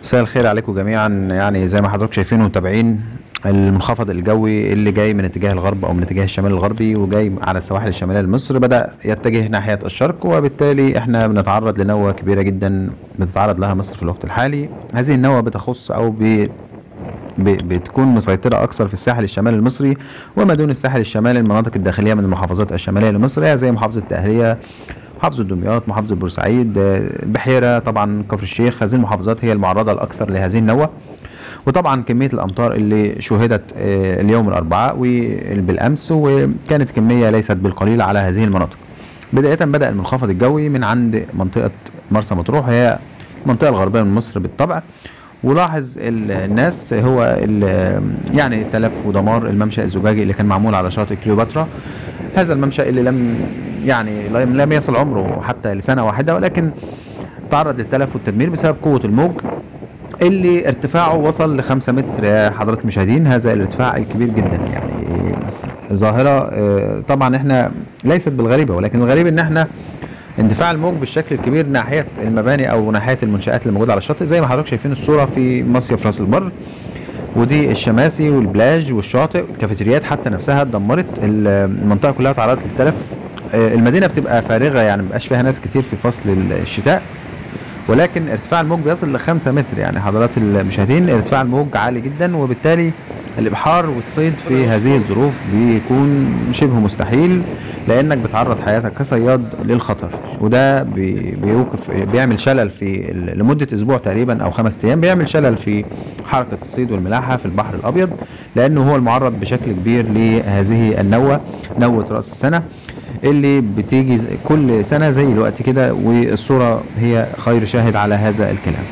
مساء الخير عليكم جميعا يعني زي ما حضراتكم شايفين ومتابعين المنخفض الجوي اللي جاي من اتجاه الغرب او من اتجاه الشمال الغربي وجاي على السواحل الشماليه لمصر بدا يتجه ناحيه الشرق وبالتالي احنا بنتعرض لنوه كبيره جدا بتتعرض لها مصر في الوقت الحالي هذه النوه بتخص او ب ب- بتكون مسيطرة أكثر في الساحل الشمالي المصري وما دون الساحل الشمالي المناطق الداخلية من المحافظات الشمالية لمصر هي زي محافظة الدقهلية محافظة دمياط محافظة بورسعيد آه، البحيرة طبعا كفر الشيخ هذه المحافظات هي المعرضة الأكثر لهذه النوة وطبعا كمية الأمطار اللي شهدت آه، اليوم الأربعاء وبالأمس وكانت كمية ليست بالقليل على هذه المناطق بداية بدأ المنخفض الجوي من عند منطقة مرسى مطروح هي المنطقة الغربية من مصر بالطبع ولاحظ ال- الناس هو ال- يعني تلف ودمار الممشى الزجاجي اللي كان معمول على شاطئ كليوباترا هذا الممشى اللي لم يعني لم لم يصل عمره حتى لسنة واحدة ولكن تعرض للتلف والتدمير بسبب قوة الموج اللي ارتفاعه وصل ل 5 متر يا حضرة المشاهدين هذا الارتفاع الكبير جدا يعني ظاهرة آه، طبعا احنا ليست بالغريبة ولكن الغريب ان احنا اندفاع الموج بالشكل الكبير ناحية المباني او ناحية المنشآت اللي موجودة على الشاطئ زي ما حضرتك شايفين الصورة في مصيف راس البر ودي الشماسي والبلاج والشاطئ الكافيتريات حتى نفسها اتدمرت المنطقة كلها تعرضت للتلف آه، المدينة بتبقى فارغة يعني مبقاش فيها ناس كتير في فصل الشتاء ولكن ارتفاع الموج بيصل ل 5 متر يعني حضرات المشاهدين ارتفاع الموج عالي جدا وبالتالي الابحار والصيد في هذه الظروف بيكون شبه مستحيل لانك بتعرض حياتك كصياد للخطر وده بي- بيوقف بيعمل شلل في ال- لمده اسبوع تقريبا او خمس ايام بيعمل شلل في حركه الصيد والملاحه في البحر الابيض لانه هو المعرض بشكل كبير لهذه النوه نوه راس السنه اللي بتيجي ز- كل سنه زي الوقت كده والصوره هي خير شاهد على هذا الكلام.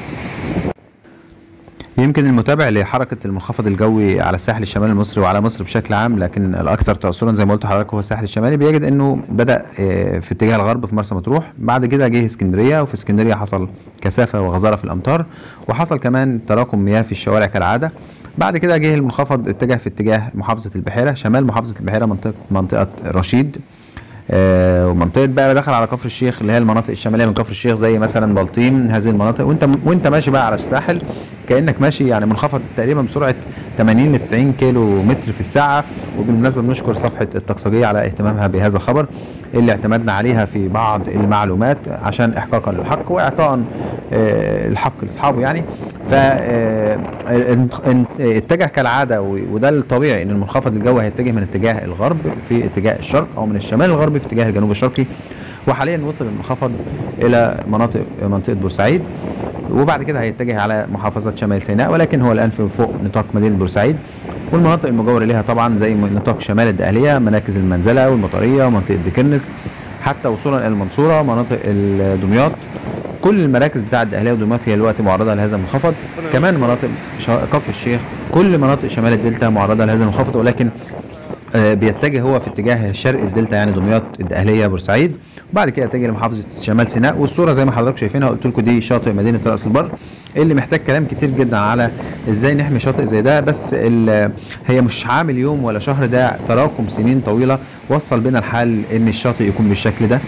يمكن المتابع لحركة المنخفض الجوي على الساحل الشمالي المصري وعلى مصر بشكل عام لكن الأكثر تأثرا زي ما قلت لحضرتك هو الساحل الشمالي بيجد إنه بدأ آه، في اتجاه الغرب في مرسى مطروح بعد كده جه اسكندرية وفي اسكندرية حصل كثافة وغزارة في الأمطار وحصل كمان تراكم مياه في الشوارع كالعادة بعد كده جه المنخفض اتجه في اتجاه محافظة البحيرة شمال محافظة البحيرة منطقة منطقة رشيد آه، ومنطقه بقى دخل على كفر الشيخ اللي هي المناطق الشماليه من كفر الشيخ زي مثلا بلطيم هذه المناطق وانت وانت ماشي بقى على الساحل كانك ماشي يعني منخفض تقريبا بسرعه 80 ل 90 كيلو متر في الساعه وبالمناسبه بنشكر صفحه التقصجيه على اهتمامها بهذا الخبر اللي اعتمدنا عليها في بعض المعلومات عشان احقاقا للحق واعطاء آه، الحق لاصحابه يعني ف آه، ان- ان- اتجه كالعاده و- وده الطبيعي ان المنخفض الجوي هيتجه من اتجاه الغرب في اتجاه الشرق او من الشمال الغربي في اتجاه الجنوب الشرقي وحاليا وصل المنخفض الى مناطق منطقه بورسعيد وبعد كده هيتجه على محافظه شمال سيناء ولكن هو الان في فوق نطاق مدينه بورسعيد والمناطق المجاوره ليها طبعا زي نطاق شمال الدقهليه مراكز المنزله والمطريه ومنطقه دكرنس حتى وصولا الى المنصوره مناطق ال- دمياط كل المراكز بتاعه الدقهليه ودمياط هي دلوقتي معرضه لهذا المنخفض كمان مناطق شا- كفر الشيخ كل مناطق شمال الدلتا معرضه لهذا المنخفض ولكن آه، بيتجه هو في اتجاه شرق الدلتا يعني دمياط الدقهليه بورسعيد وبعد كده يتجه لمحافظه شمال سيناء والصوره زي ما حضراتكم شايفينها قلت لكم دي شاطئ مدينه راس البر اللي محتاج كلام كتير جدا على ازاي نحمي شاطئ زي ده بس ال- هي مش عامل يوم ولا شهر ده تراكم سنين طويله وصل بنا الحال ان الشاطئ يكون بالشكل ده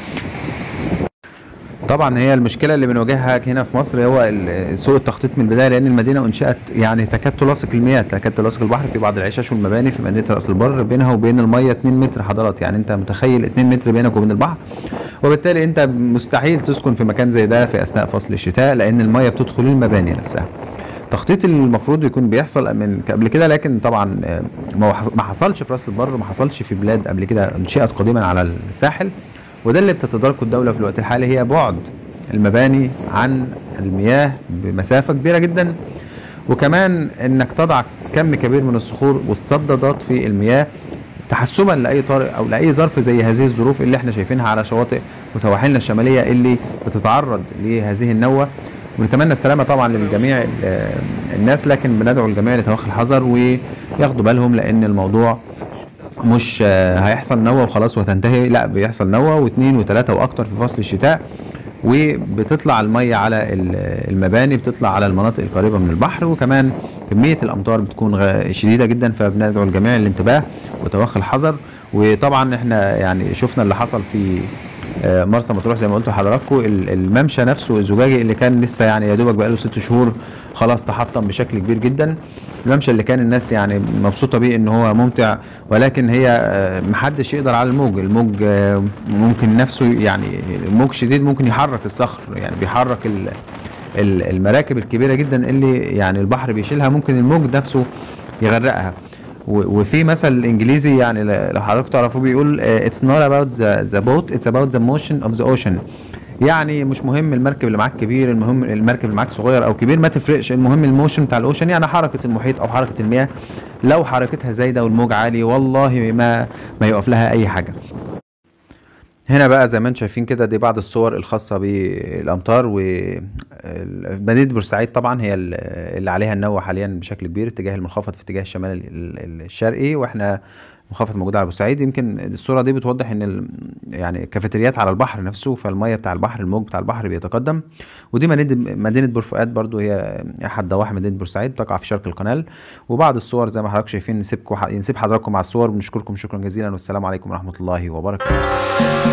طبعا هي المشكله اللي بنواجهها هنا في مصر هو ال- سوء التخطيط من البدايه لان المدينه انشات يعني تكاد تلاصق المياه تكاد تلاصق البحر في بعض العشش والمباني في مدينه راس البر بينها وبين الميه 2 متر حضرات يعني انت متخيل 2 متر بينك وبين البحر وبالتالي انت مستحيل تسكن في مكان زي ده في اثناء فصل الشتاء لان الميه بتدخل المباني نفسها تخطيط المفروض يكون بيحصل من قبل كده لكن طبعا آه، ما حص- ما حصلش في راس البر ما حصلش في بلاد قبل كده انشئت قديما على الساحل وده اللي بتتداركه الدوله في الوقت الحالي هي بعد المباني عن المياه بمسافه كبيره جدا وكمان انك تضع كم كبير من الصخور والصدادات في المياه تحسبا لاي طارئ او لاي ظرف زي هذه الظروف اللي احنا شايفينها على شواطئ وسواحلنا الشماليه اللي بتتعرض لهذه النوه ونتمنى السلامه طبعا للجميع ال- الناس لكن بندعو الجميع لتوخي الحذر وياخدوا بالهم لان الموضوع مش آه، هيحصل نوة وخلاص وهتنتهي لا بيحصل نوة واثنين وثلاثة واكتر في فصل الشتاء وبتطلع المية على ال- المباني بتطلع على المناطق القريبة من البحر وكمان كمية الامطار بتكون غ- شديدة جدا فبندعو الجميع للانتباه وتوخي الحذر وطبعا احنا يعني شفنا اللي حصل في آه، مرسى مطروح زي ما قلت لحضراتكم ال- الممشى نفسه الزجاجي اللي كان لسه يعني يا دوبك بقاله ست شهور خلاص تحطم بشكل كبير جدا الممشى اللي كان الناس يعني مبسوطه بيه ان هو ممتع ولكن هي آه، محدش يقدر على الموج الموج آه، ممكن نفسه يعني الموج شديد ممكن يحرك الصخر يعني بيحرك ال- ال- المراكب الكبيره جدا اللي يعني البحر بيشيلها ممكن الموج نفسه يغرقها و- وفي مثل انجليزي يعني ل- لو حضرتك تعرفوه بيقول آه، it's not about the, the boat it's about the motion of the ocean يعني مش مهم المركب اللي معاك كبير المهم المركب اللي معاك صغير او كبير ما تفرقش المهم الموشن بتاع الاوشن يعني حركه المحيط او حركه المياه لو حركتها زايده والموج عالي والله ما ما يقف لها اي حاجه هنا بقى زي ما انتم شايفين كده دي بعض الصور الخاصة بالأمطار ومدينة بورسعيد طبعا هي ال- اللي عليها النوة حاليا بشكل كبير اتجاه المنخفض في اتجاه الشمال ال- ال- الشرقي واحنا منخفض موجود على بورسعيد يمكن الصورة دي بتوضح ان ال- يعني كافيتريات على البحر نفسه فالمية بتاع البحر الموج بتاع البحر بيتقدم ودي مدينة مدينة بورفؤاد برضو هي أحد ضواحي مدينة بورسعيد تقع في شرق القناة وبعض الصور زي ما حضراتكم شايفين نسيبكم نسيب حضراتكم مع الصور بنشكركم شكرا جزيلا والسلام عليكم ورحمة الله وبركاته